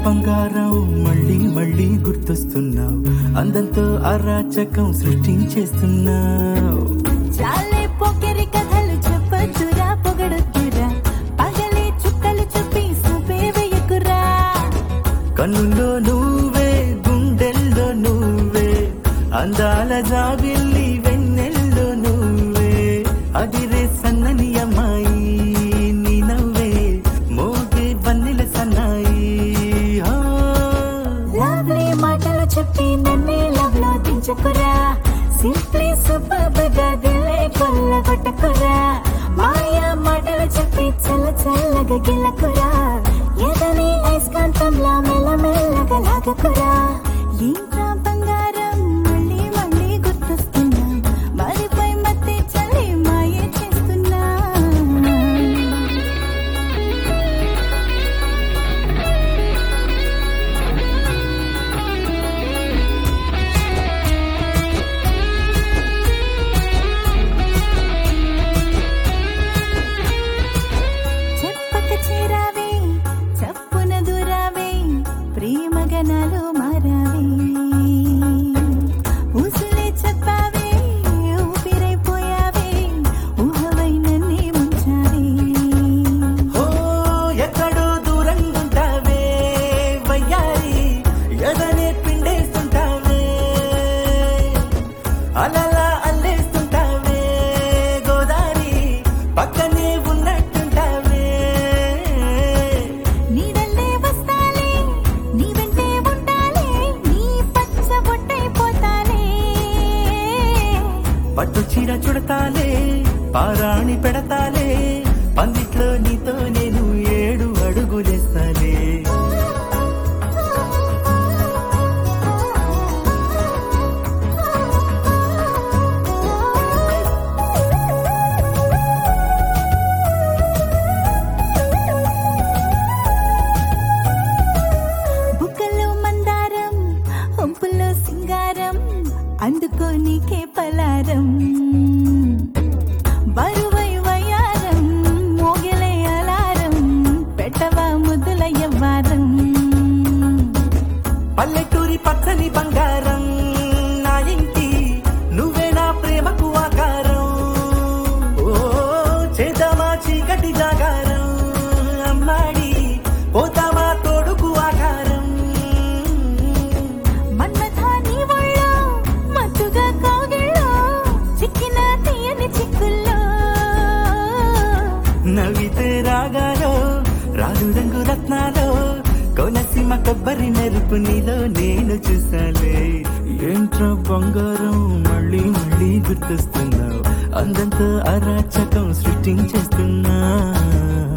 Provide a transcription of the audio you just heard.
బంగారం మళ్ళీ మళ్ళీ గుర్తొస్తున్నావు అందంతో అరాచకం సృష్టించేస్తున్నావు చాలే పొగరి కథలు చెప్పొద్దురా పొగడొద్దురా పగలే చుక్కలు చూపి సూపే వేయకురా కన్నుల్లో నువ్వే గుండెల్లో నువ్వే అందాల జాబిల్లి వెన్నెల్లో నువ్వే అదిరే సన్నని అమ్మాయి నీ నవ్వే మోగే వన్నెల సన్నాయి ఆ. లవ్లీ మాటలు చెప్పి నన్నే లవ్ లో దించకురా సింప్లీ సూపర్ గా దిలే కొల్లగొట్టకురా మాయా మాటలు చెప్పి చల్ల చల్లగా గిల్లకురా ఎదని ఐస్కాంతంలా మెల్ల మెల్లగా లాగకురా ఏంట్రా బంగారం మళ్ళీ మళ్ళీ గుర్తొస్తున్నా మరిపై మత్తే చల్లి మాయ చేస్తున్నా చెప్పక చేరావే చప్పున దూరావే ప్రేమ గణాలు మారావే ఊసులే చెప్పావే ఊపిరైపోయావే ఊహవై నన్నే ముంచావే ఓ ఎక్కడో దూరంగా ఉంటావే వయ్యారి ఎదనే పిండేస్తుంటావే అలలా అల్లేస్తుంటావే గోదారి పక్కనే ఉన్నట్టుంటావే నీడల్లే వస్తాలే నీ వెంటే ఉండాలే నీ పచ్చ బొట్టైపోతాలే పట్టు చీర చుడతాలే పారాణి పెడతాలే పందిట్లో నీతో నేను ఏడు అడుగులేస్తాలే బుక్కలో మందారం ఒంపులో సింగారం అందుకో నీకే పలారం బరువై వయారం మోగలే అలారం పెట్టవా ముద్దుల యవ్వారం పల్లెటూరి పచ్చని బంగారం నా ఇంటి నువ్వే నా ప్రేమకు ఆకారం ఓ చేద్దామా చీకటి జాగారం అమ్మాడి పోతామా తోడుకు ఆకారం మన్మథా నీ ఒళ్ళో మత్తుగా కౌగిళ్ళో చిక్కిన తీయని చిక్కుల్లో నవ్వితే రాగాలో రాదు రంగు రత్నాలో కోనసీమ కొబ్బరి మెరుపు నీలో నేను చూసాలే ఏంట్రా బంగారం మళ్ళీ మళ్ళీ గుర్తొస్తున్నావు అందంతో అరాచకం సృష్టించేస్తున్నా